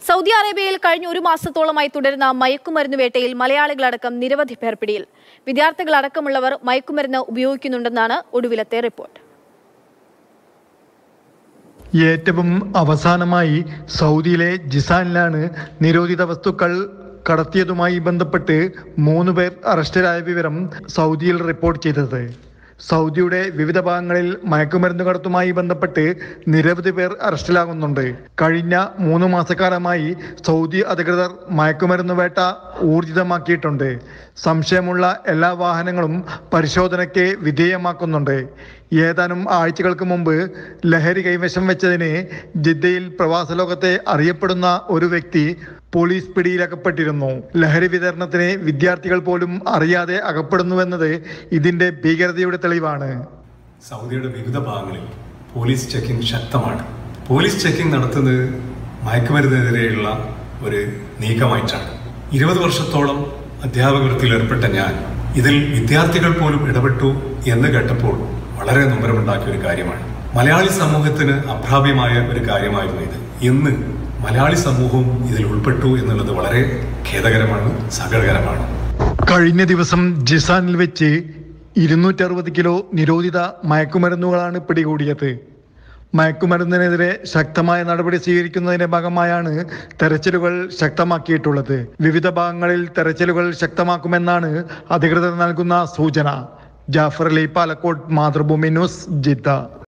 Saudi അറേബ്യയിൽ കഴിഞ്ഞ ഒരു മാസത്തോളമായി തുടരുന്ന മയക്കുമരുന്ന് വേട്ടയിൽ മലയാളികളടക്കം നിരവധി പേർ പിടിയിൽ വിദ്യാർത്ഥികളടക്കമുള്ളവർ മയക്കുമരുന്ന് ഉപയോഗിക്കുന്നുണ്ടെന്നാണ് ഒടുവിലത്തെ റിപ്പോർട്ട് ഏറ്റവും അവസാനമായി സൗദിയിലെ ജിസാനിലാണ് നിരോധിത വസ്തുക്കൾ കടത്തിയതുമായി ബന്ധപ്പെട്ട് മൂന്ന് പേർ അറസ്റ്റിലായ വിവരം സൗദിയിൽ റിപ്പോർട്ട് ചെയ്തത് സൗദിയുടെ വിവിധ ഭാഗങ്ങളിൽ മയക്കുമരുന്ന് കടത്തുമായി ബന്ധപ്പെട്ട് നിരവധി പേർ അറസ്റ്റിലാകുന്നുണ്ട് കഴിഞ്ഞ മൂന്ന് മാസക്കാലമായി സൗദി അധികൃതർ മയക്കുമരുന്ന് വേട്ട ഊർജിതമാക്കിയിട്ടുണ്ട് സംശയമുള്ള എല്ലാ വാഹനങ്ങളും പരിശോധനയ്ക്ക് വിധേയമാക്കുന്നുണ്ട് ഏതാനും ആഴ്ചകൾക്ക് മുമ്പ് ലഹരി കൈവശം വെച്ചതിന് ജിദ്ദയിൽ പ്രവാസ ലോകത്തെ അറിയപ്പെടുന്ന ഒരു വ്യക്തി പോലീസ് പിടിയിലകപ്പെട്ടിരുന്നു ലഹരി വിതരണത്തിന് വിദ്യാർത്ഥികൾ പോലും അറിയാതെ അകപ്പെടുന്നുവെന്നത് ഇതിന്റെ ഭീകരതയുടെ തെളിവാണ് സൗദിയുടെ വിവിധ ഭാഗങ്ങളിൽ പോലീസ് ചെക്കിംഗ് ശക്തമാണ് പോലീസ് ചെക്കിംഗ് നടത്തുന്നത് മയക്കുമരുന്നിനെതിരെയുള്ള ഒരു നീക്കമായിട്ടാണ് ഇരുപത് വർഷത്തോളം അധ്യാപക വൃത്തിയിൽ ഏർപ്പെട്ട ഞാൻ ഇതിൽ വിദ്യാർത്ഥികൾ പോലും ഇടപെട്ടു എന്ന് കേട്ടപ്പോൾ വളരെ നൊമ്പരമുണ്ടാക്കിയ ഒരു കാര്യമാണ് മലയാളി സമൂഹത്തിന് അപ്രാപ്യമായ ഒരു കാര്യമായിരുന്നു ഇത് ഇന്ന് മലയാളി സമൂഹവും ഇതിൽ ഉൾപ്പെട്ടു എന്നുള്ളത് വളരെ ഖേദകരമാണ് സങ്കടകരമാണ് കഴിഞ്ഞ ദിവസം ജിസാനിൽ വെച്ച് ഇരുന്നൂറ്ററുപത് കിലോ നിരോധിത മയക്കുമരുന്നുകളാണ് പിടികൂടിയത് മയക്കുമരുന്നിനെതിരെ ശക്തമായ നടപടി സ്വീകരിക്കുന്നതിന്റെ ഭാഗമായാണ് തെരച്ചിലുകൾ ശക്തമാക്കിയിട്ടുള്ളത് വിവിധ ഭാഗങ്ങളിൽ തെരച്ചിലുകൾ ശക്തമാക്കുമെന്നാണ് അധികൃതർ നൽകുന്ന സൂചന ജാഫർ അലി പാലക്കോട് മാതൃഭൂമി ന്യൂസ് ജിദ്ദ